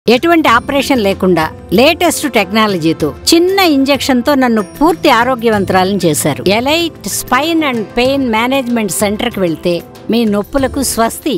ఎటువంటి ఆపరేషన్ లేకుండా లేటెస్ట్ టెక్నాలజీతో చిన్న ఇంజెక్షన్ తో నన్ను పూర్తి ఆరోగ్యవంతురాలను చేశారు elite spine and pain management centre కి వెళ్తే మీ నొప్పులకు స్వస్తి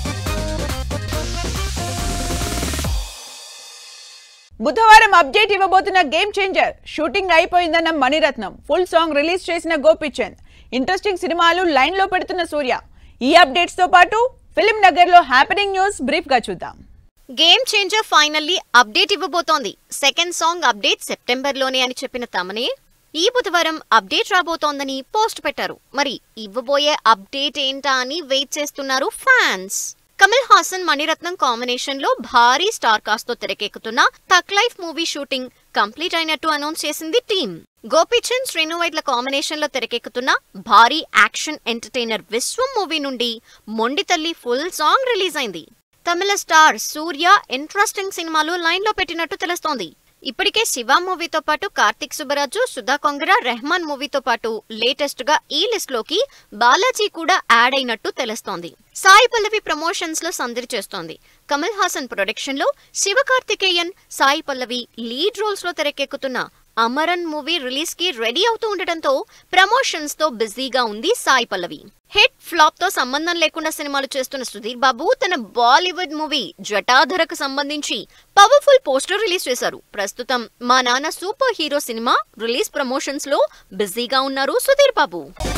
బుధవారం అప్డేట్ ఇవ్వబోతున్న గేమ్ చేంజర్ షూటింగ్ అయిపోయిందన్న మణిరత్నం ఫుల్ సాంగ్ రిలీజ్ చేసిన గోపిచంద్ ఇంట్రెస్టింగ్ సినిమాలు లైన్ లో పెడుతున్న సూర్య ఈ అప్డేట్స్ తో పాటు ఫిలిం నగర్ లో హ్యాపెనింగ్ న్యూస్ బ్రీఫ్ గా చూద్దాం గేమ్ చేంజర్ ఫైనల్లీ అప్డేట్ ఇవ్వబోతోంది సెకండ్ సాంగ్ అప్డేట్ సెప్టెంబర్ లోనే అని చెప్పిన తమనే ఈ బుధవారం అప్డేట్ రాబోతోందని పోస్ట్ పెట్టారు మరి ఇవ్వబోయే అప్డేట్ ఏంటా అని వెయిట్ చేస్తున్నారు ఫ్యాన్స్ కమల్ హాసన్ మణిరత్నం కాంబినేషన్ లో భారీ స్టార్ కాస్ట్ తో తెరకెక్కుతున్న thug life movie shooting complete అయినట్టు అనౌన్స్ చేసింది టీమ్ గోపీచంద్ శ్రీనువైట్ల కాంబినేషన్ లో తెరకెక్కుతున్న భారీ యాక్షన్ ఎంటర్టైనర్ విశ్వం మూవీ నుండి మొండి తల్లి ఫుల్ సాంగ్ రిలీజ్ అయింది తమిళ స్టార్ సూర్య ఇంట్రెస్టింగ్ సినిమాలు లైన్ లో పెట్టినట్టు తెలుస్తోంది ఇప్పటికే శివ మూవీతో పాటు కార్తిక్ సుబ్బరాజు సుధా కొంగర రెహమాన్ మూవీతో పాటు లేటెస్ట్ గా ఈ లిస్ట్ లోకి బాలాజీ కూడా యాడ్ అయినట్టు తెలుస్తోంది సాయి పల్లవి ప్రమోషన్స్ లో సందడి చేస్తోంది కమల్ హాసన్ ప్రొడక్షన్ లో శివ కార్తికేయన్ సాయి పల్లవి లీడ్ రోల్స్ లో తెరకెక్కుతున్న అమరన్ మూవీ రిలీజ్ కి రెడీ అవుతూ ఉండటంతో ప్రమోషన్స్ తో బిజీగా ఉంది సాయి పల్లవి హిట్ ఫ్లాప్ తో సంబంధం లేకుండా సినిమాలు చేస్తున్న సుధీర్ బాబు తన బాలీవుడ్ మూవీ జటాధరకు సంబంధించి పవర్ఫుల్ పోస్టర్ రిలీజ్ చేశారు ప్రస్తుతం మా నాన్న సూపర్ హీరో సినిమా రిలీజ్ ప్రమోషన్స్ లో బిజీగా ఉన్నారు సుధీర్ బాబు